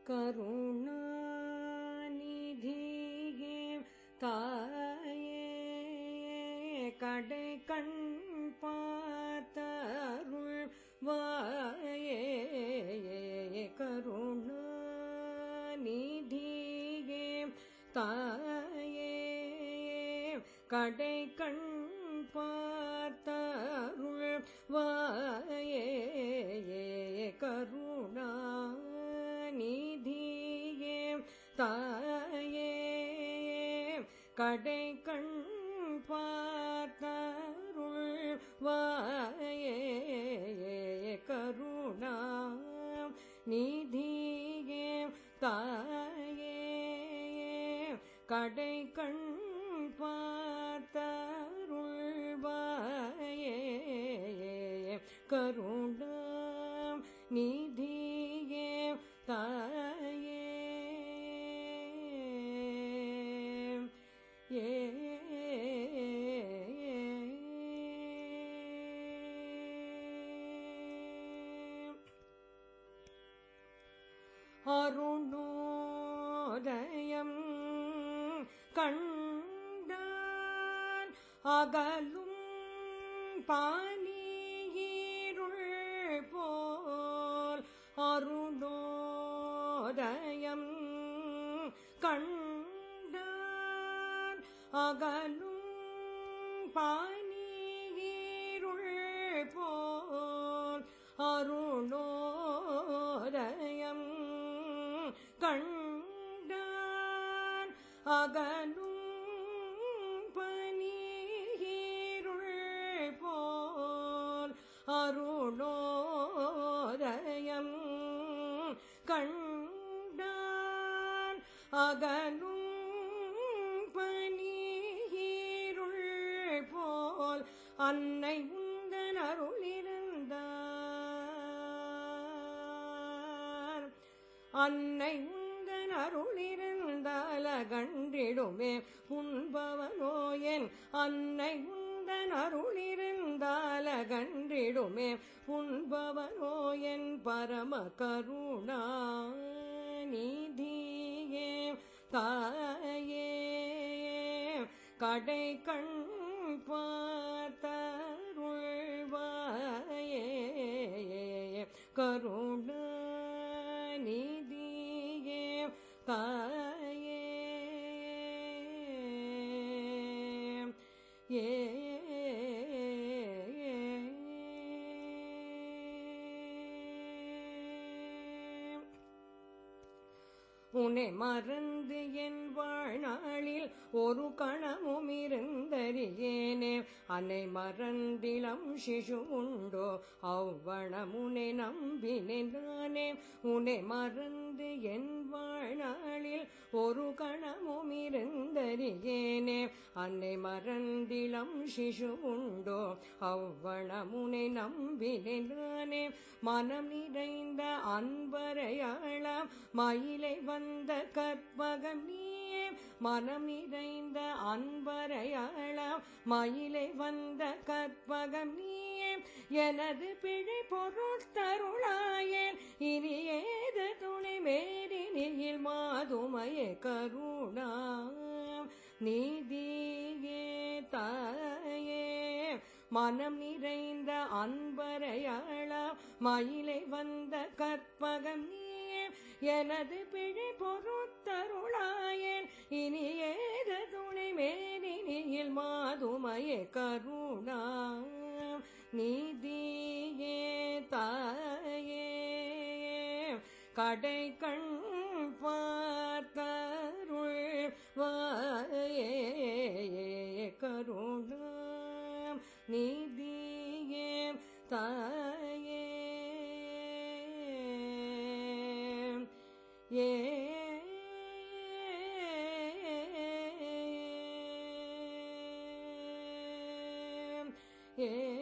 கருணாநிதியே தாயே கடை கண் பார்த்தருள் வாயே கருணாநிதியே தாயே கடை கண் பார்த்தருள் வாயே கருணாநிதியே தாயே கடை கண் பார்த்தருள் வாயே கருணா நிதியே தாயே கடை கண் பார்த்தருள் வாயே கருணா நிதியே தாயே ஏ அருணோதயம் கண்டான் அகலும் பானீருள் போல் அருணோதயம் கண்டான் அகலும் பானீருள் போல் அருணோதயம் கண்டான் அகலும் பனீருள் போல் அருணோதயம் கண்டான் அகலும் பனீருள் போல் அன்னை உந்தன் அருளிருந்தார் அன்னை உந்தன் அருளிருந்தால கண்டிடுமே உண்பவனோயன் அன்னை உந்தன் அருளிருந்தால கண்டிடுமே உண்பவனோயன் பரம கருணா நீதியே தாயே கடை கண் பார்த்தருள்வாயே கருணா நிதியே தாயே ஏ உன்னை மறந்து என் வாழ்நாளில் ஒரு கணமும் இருந்தறியேனே அன்னை மறந்திலம் சிசு உண்டோ அவ்வளமுனை நம்பினேன் நானே உன்னை மறந்து என் வாழ்நாளில் ஒரு கணமும் இருந்தறியேனே அன்னை மறந்திலம் சிசு உண்டோ அவ்வளமுனை நம்பினேன் நானே மனம் நிறைந்த அன்பரையாளாம் மயிலை வந்த கற்பகம் நீயே மனம் நிறைந்த அன்பரையாளாம் மயிலை வந்த கற்பகம் நீயே எனது பிழை பொருட்தருளாயேன் இனி ஏது துணை மேரினியில் மாதுமைய கருணா நீதியே தாயே மனம் நிறைந்த அன்பரையாளாம் மயிலை வந்த கற்பகம் நீயே எனது பிழை பொருத்தருளாயன் இனி ஏது துணை மேனினியில் மாதுமைய கருணா நீதியே தாயே கடை கண் பார்த்தருள் வாயே கருணா நீதியே தாயே ஏ ஏ